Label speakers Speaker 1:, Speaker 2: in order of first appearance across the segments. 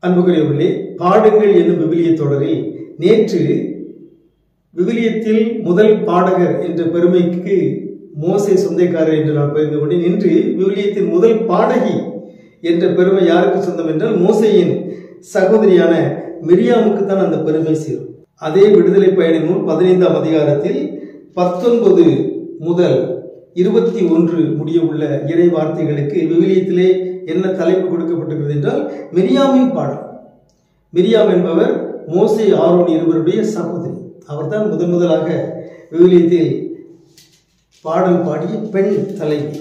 Speaker 1: அன்புக்குரியவர்களே பாடுங்கள் என்னும் விவிலிய தொடரில் நேற்று விவிலியத்தில் முதல் பாடகர் என்ற பெருமைக்கு மோசே சொந்தக்காரர் என்று நான் பகிர்ந்து கொண்டேன் இன்று விவிலியத்தின் முதல் பாடகி என்ற பெருமை யாருக்கு சொந்தம் என்றால் மோசையின் சகோதரியான மிரியாமுக்கு தான் அந்த பெருமை சேரும் அதே விடுதலை பயண நூல் பதினைந்தாம் அதிகாரத்தில் பத்தொன்பது முதல் இருபத்தி ஒன்று முடிய உள்ள இறை வார்த்தைகளுக்கு விவிலியத்திலே என்ன தலைப்பு கொடுக்கப்பட்டிருக்கிறது என்றால் மிரியாமின் பாடல் மிரியாம் என்பவர் மோசே ஆரோன் இருவருடைய சகோதரி அவர்தான் முதன் முதலாக விவிலியத்தில் பாடல் பாடிய பெண் தலைவி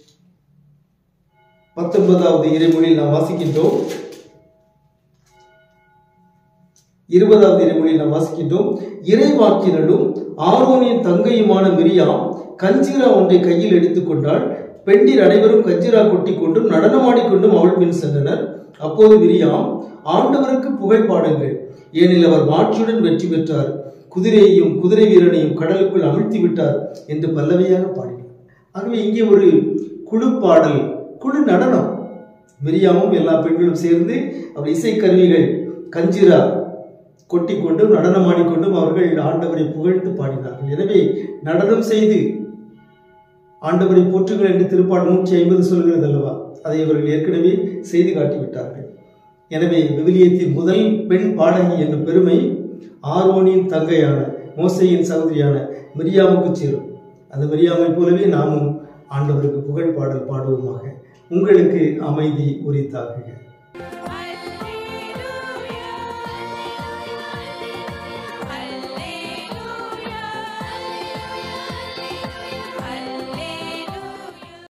Speaker 1: பத்தொன்பதாவது இறைமொழியில் நாம் வாசிக்கின்றோம் இருபதாவது இறைமொழியில் நாம் வாசிக்கின்றோம் இறைவாக்கினரும் ஆரோனின் தங்கையுமான மிரியாம் கஞ்சிரா ஒன்றை கையில் எடுத்துக்கொண்டால் பெண்டிர் அனைவரும் கஞ்சிரா கொட்டி கொண்டும் நடனமாடிக்கொண்டும் அவள் பின் சென்றனர் அப்போது மிரியாம் ஆண்டவருக்கு புகழ் பாடுங்கள் ஏனில் அவர் மாட்சியுடன் வெற்றி பெற்றார் குதிரையையும் குதிரை வீரனையும் கடலுக்குள் அமிழ்த்தி விட்டார் என்று பல்லவியாக பாடினார் ஆகவே இங்கே ஒரு குழு பாடல் குழு நடனம் மிரியாமும் எல்லா பெண்களும் சேர்ந்து அவர் இசைக்கருவிகள் கஞ்சிரா கொட்டிக்கொண்டும் நடனமாடிக்கொண்டும் அவர்கள் ஆண்டவரை புகழ்ந்து பாடினார்கள் எனவே நடனம் செய்து ஆண்டவரை போற்றுங்கள் என்று திருப்பாடல் நூற்றி ஐம்பது சொல்கிறது அல்லவா அதை அவர்கள் ஏற்கனவே செய்து காட்டிவிட்டார்கள் எனவே விவிலியத்தின் முதல் பெண் பாடகி என்னும் பெருமை ஆர்வோனின் தங்கையான மோசையின் சகோதரியான மிரியாமுக்கு சேரும் அந்த மிரியாமை போலவே நாமும் ஆண்டவருக்கு புகழ் பாடல் பாடுவோமாக உங்களுக்கு அமைதி உரித்தாகுக